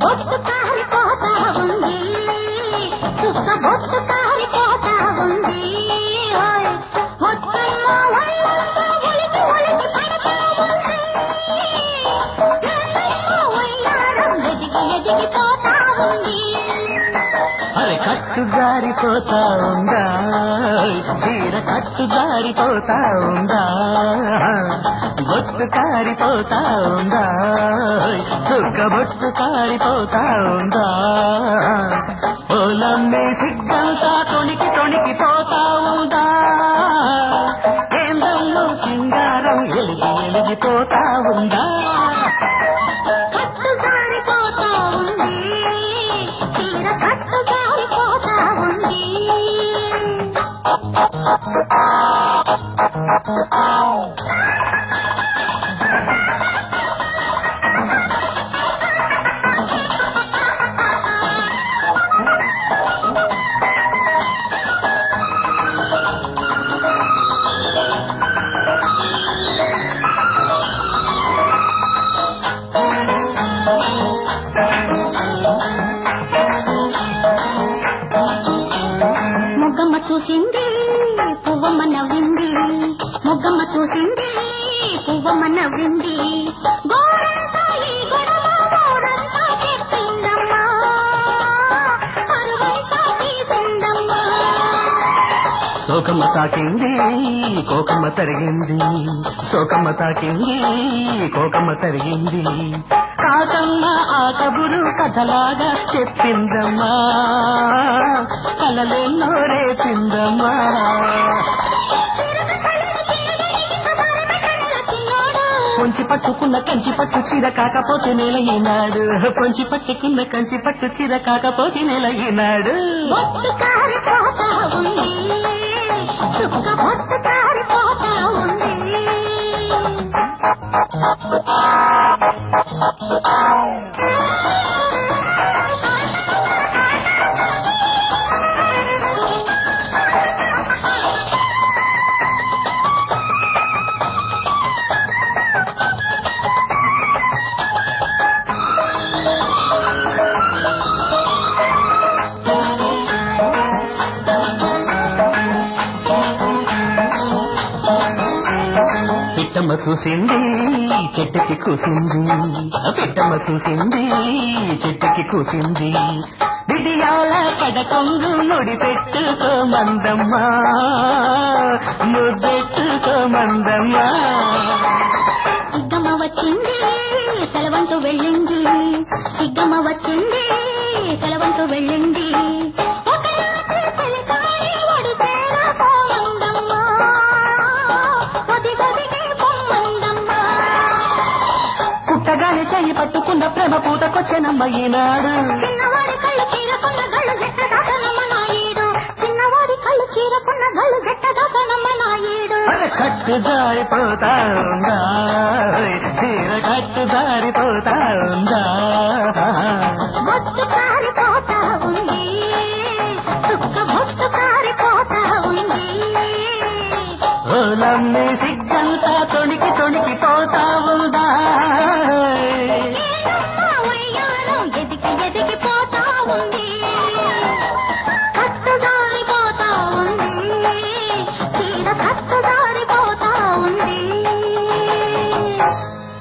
బొట్టు కారిపోతా ఉంది చుక్క బొట్టు కారిపోతా ఉంది ఓయ్, మొత్తమ్మ ఒళ్ళంతా ఒలికి ఒలికి పడతా ఉంది ఏందమ్మా ఒయ్యారం ఎదిగి ఎదిగిపోతా ఉంది అరే కట్టు జారిపోతా ఉందా చీర కట్టు జారిపోతా ఉందా బొట్టు కారిపోతా ఉందా చుక్క బొట్టు కారిపోతా ఉందా ఓలమ్మే సిగ్గంతా తొణికి తొణికి పోతా ఉందా కేంద్రంలో సింగారం ఎలిగి ఎలిగిపోతా ఉందా కట్టు జారిపోతా ఉంది చీర కట్టు జారిపోతా ఉంది మొగ్గమ్మ చూసింది పువ్వమ్మ నవ్వింది మొగ్గమ్మ చూసింది పువ్వమ్మ నవ్వింది గోరంతా ఈ గొడవ గోరంతా చెప్పిందమ్మా పరువంతా తీసిందమ్మా శోకమ్మ తాకింది కోకమ్మ తరిగింది శోకమ్మ తాకింది కోకమ్మ తరిగింది కాకమ్మ ఆ కబురు కథలాగా చెప్పిందమ్మా కలలెన్నో రేపిందమ్మా పొంచి పట్టుకున్న కంచి పట్టు చీర కాకపోతే నెల ఈనాడు పొంచి పట్టుకున్న కంచి పట్టు చీర కాకపోతే నెల ఈనాడు బొట్టు కారిపోతా ఉంది చుక్క బొట్టు కారిపోతా ఉంది పిట్టమ్మ చూసింది చెట్టుకి కూసింది పిట్టమ్మ చూసింది చెట్టుకి కూసింది బిడియాల పడకొంగు నుడి పెట్టుకోమందమ్మా ముద్దెట్టుకోమందమ్మా సిగ్గమ్మ వచ్చింది సెలవంటూ వెళ్ళింది సిగ్గమ్మ వచ్చింది సెలవంటూ వెళ్ళింది ఒక రాత్రి చలికాలి ఒడిసేరా పోమందమ్మా ఒది గదికి పొమ్మందమ్మా పుట్టగానే చెయ్యి పట్టుకున్న ప్రేమ పూతకొచ్చెనమ్మ ఈనాడు చిన్నవాడి కళ్ళు చీరకున్న గళ్ళు జట్టదాసనమ్మ నాయుడు చిన్నవాడి కళ్ళు చీరకున్న గళ్ళు జట్టదాసనమ్మ నాయుడు అర కట్టు జారిపోతా ఉందా చీర కట్టు జారిపోతా ఉందా బొట్టు